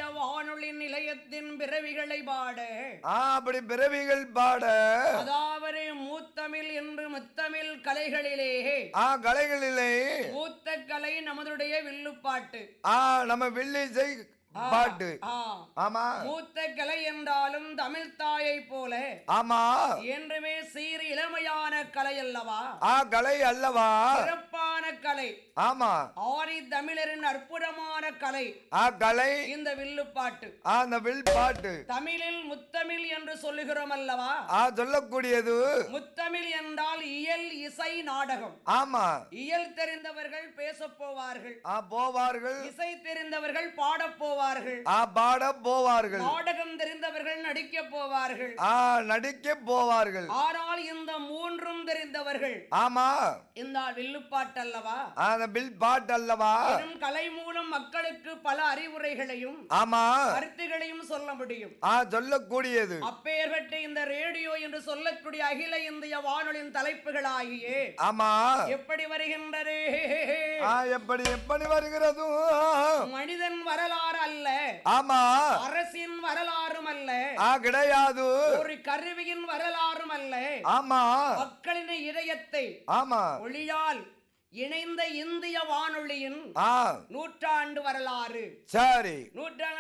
வானொலி நிலையத்தின் பிறவிகளை பாட ஆ அப்படி பிறவிகள் பாட அதாவது மூத்தமிழ் என்று முத்தமிழ் கலைகளிலே ஆ கலைகளிலே மூத்த கலை நமதுடைய வில்லுப்பாட்டு ஆ நம்ம வில்லிசை பாட்டு ஆ ஆமா மூத்த கலை என்றாலும் தமிழ் தாயை போல ஆமா என்றுமே சீர் இளமையான கலை அல்லவா ஆ கலை அல்லவா சிறப்பான கலை ஆமா ஆரி தமிழரின் அற்புதமான கலை ஆ கலை இந்த வில்லுப்பாட்டு ஆ அந்த வில் பாட்டு தமிழில் முத்தமிழ் என்று சொல்லுகிறோம் அல்லவா ஆ சொல்லக்கூடியது முத்தமிழ் என்றால் இயல் இசை நாடகம் ஆமா இயல் தெரிந்தவர்கள் பேசப் போவார்கள் ஆ போவார்கள் இசை தெரிந்தவர்கள் பாடப் போவார்கள் ஆ பாட போவார்கள் நாடகம் தெரிந்தவர்கள் நடிக்கப் போவார்கள் ஆ நடிக்க போவார்கள் ஆனால் இந்த மூன்றும் தெரிந்தவர்கள் ஆமா இந்த வில்லுப்பாட்டு அல்லவா ஆ, அந்த வில் பாட்டு அல்லவா வெறும் கலை மூலம் மக்களுக்கு பல அறிவுரைகளையும் ஆமா கருத்துகளையும் சொல்ல முடியும் ஆ சொல்லக்கூடியது அப்பேற்பட்ட இந்த ரேடியோ என்று சொல்லக்கூடிய அகில இந்திய வானொலியின் தலைப்புகளாகியே ஆமா எப்படி வருகின்றது ஆ எப்படி எப்படி வருகிறது மனிதன் வரலாறு அல்ல ஆமா அரசின் வரலாறும் அல்ல ஆ கிடையாது ஒரு கருவியின் வரலாறும் அல்ல ஆமா மக்களின் இதயத்தை ஆமா ஒளியால் இணைந்த இந்திய வானொலியின் ஆ நூற்றாண்டு வரலாறு சரி நூற்றாண்டு